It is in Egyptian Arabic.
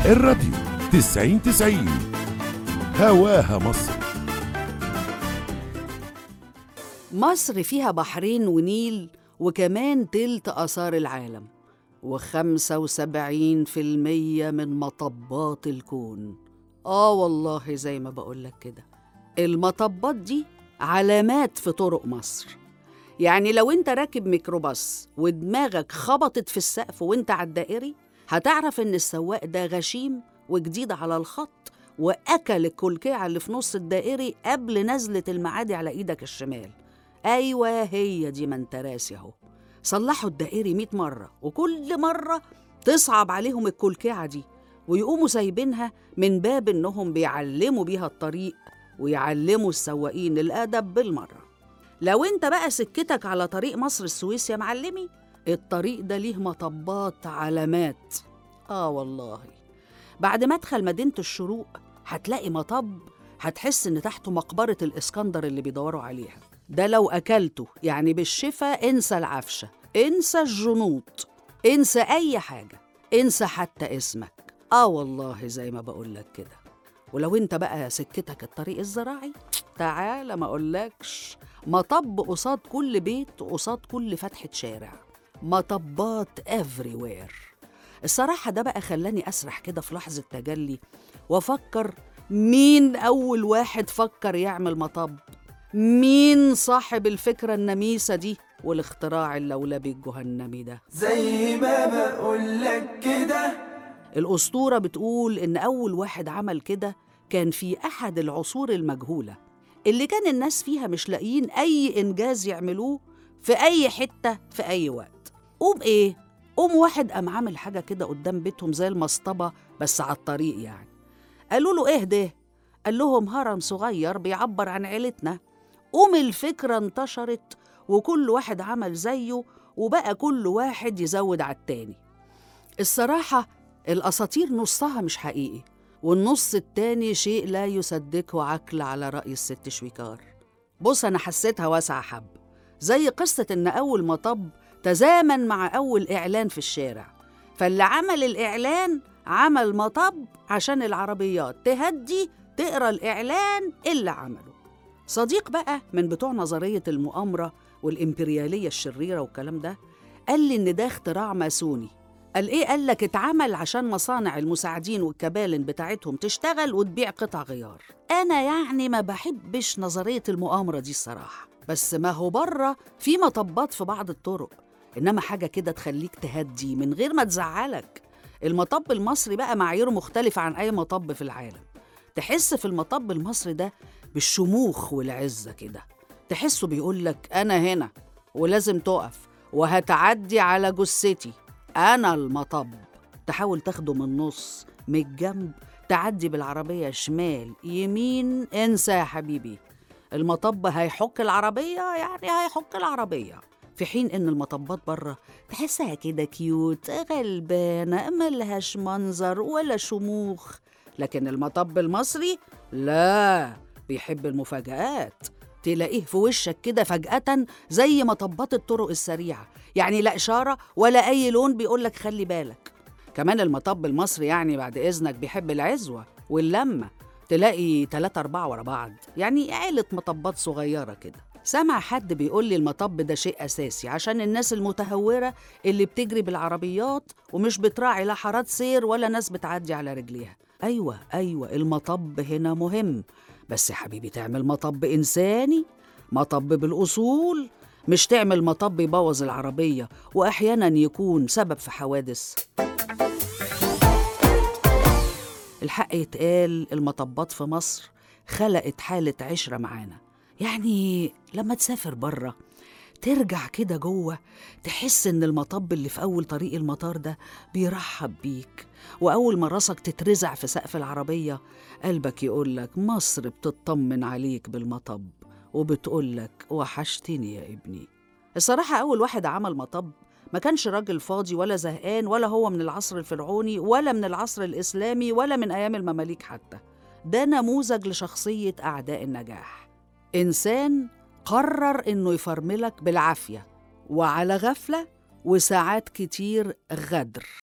الراديو تسعين تسعين هواها مصر مصر فيها بحرين ونيل وكمان تلت آثار العالم وخمسة وسبعين في المية من مطبات الكون آه والله زي ما بقولك كده المطبات دي علامات في طرق مصر يعني لو انت راكب ميكروباص ودماغك خبطت في السقف وانت على الدائري هتعرف ان السواق ده غشيم وجديد على الخط واكل الكلكعه اللي في نص الدائري قبل نزله المعادي على ايدك الشمال ايوه هي دي ما انت راسي اهو صلحوا الدائري 100 مره وكل مره تصعب عليهم الكلكعه دي ويقوموا سايبينها من باب انهم بيعلموا بيها الطريق ويعلموا السواقين الادب بالمره لو انت بقى سكتك على طريق مصر السويس يا معلمي الطريق ده ليه مطبات علامات اه والله بعد مدخل مدينة الشروق هتلاقي مطب هتحس ان تحته مقبرة الاسكندر اللي بيدوروا عليها ده لو اكلته يعني بالشفا انسى العفشة انسى الجنوط انسى اي حاجة انسى حتى اسمك اه والله زي ما بقولك كده ولو انت بقى سكتك الطريق الزراعي تعالى ما اقولكش مطب قصاد كل بيت وقصاد كل فتحة شارع مطبات everywhere الصراحة ده بقى خلاني أسرح كده في لحظة تجلي وأفكر مين أول واحد فكر يعمل مطب مين صاحب الفكرة النميسة دي والاختراع اللولبي الجهنمي ده زي ما بقولك كده الأسطورة بتقول إن أول واحد عمل كده كان في أحد العصور المجهولة اللي كان الناس فيها مش لاقيين أي إنجاز يعملوه في أي حتة في أي وقت قوم إيه؟ قوم واحد قام عامل حاجة كده قدام بيتهم زي المصطبة بس على الطريق يعني قالوا له إيه ده؟ قال لهم هرم صغير بيعبر عن عيلتنا قوم الفكرة انتشرت وكل واحد عمل زيه وبقى كل واحد يزود على التاني الصراحة الأساطير نصها مش حقيقي والنص التاني شيء لا يصدقه عقل على رأي الست شويكار بص أنا حسيتها واسعة حب زي قصة إن أول مطب تزامن مع أول إعلان في الشارع فاللي عمل الإعلان عمل مطب عشان العربيات تهدي تقرا الإعلان اللي عمله صديق بقى من بتوع نظرية المؤامرة والإمبريالية الشريرة والكلام ده قال لي إن ده اختراع ماسوني قال إيه قال لك اتعمل عشان مصانع المساعدين والكبالن بتاعتهم تشتغل وتبيع قطع غيار أنا يعني ما بحبش نظرية المؤامرة دي الصراحة بس ما هو بره في مطبات في بعض الطرق إنما حاجة كده تخليك تهدي من غير ما تزعلك المطب المصري بقى معاييره مختلفة عن أي مطب في العالم تحس في المطب المصري ده بالشموخ والعزة كده تحسه بيقولك أنا هنا ولازم تقف وهتعدي على جثتي أنا المطب تحاول تاخده من النص من الجنب تعدي بالعربية شمال يمين انسى يا حبيبي المطب هيحك العربية يعني هيحك العربية في حين إن المطبات بره تحسها كده كيوت غلبانة ملهاش منظر ولا شموخ لكن المطب المصري لا بيحب المفاجآت تلاقيه في وشك كده فجأة زي مطبات الطرق السريعة يعني لا إشارة ولا أي لون بيقولك خلي بالك كمان المطب المصري يعني بعد إذنك بيحب العزوة واللمة تلاقي تلاتة أربعة ورا بعض يعني عيلة مطبات صغيرة كده سمع حد بيقول لي المطب ده شيء أساسي عشان الناس المتهورة اللي بتجري بالعربيات ومش بتراعي لا حارات سير ولا ناس بتعدي على رجليها أيوة أيوة المطب هنا مهم بس يا حبيبي تعمل مطب إنساني مطب بالأصول مش تعمل مطب يبوظ العربية وأحيانا يكون سبب في حوادث الحق يتقال المطبات في مصر خلقت حالة عشرة معانا يعني لما تسافر بره ترجع كده جوه تحس ان المطب اللي في اول طريق المطار ده بيرحب بيك واول ما راسك تترزع في سقف العربيه قلبك يقولك مصر بتطمن عليك بالمطب وبتقولك وحشتني يا ابني الصراحه اول واحد عمل مطب ما كانش راجل فاضي ولا زهقان ولا هو من العصر الفرعوني ولا من العصر الاسلامي ولا من ايام المماليك حتى ده نموذج لشخصيه اعداء النجاح انسان قرر انه يفرملك بالعافيه وعلى غفله وساعات كتير غدر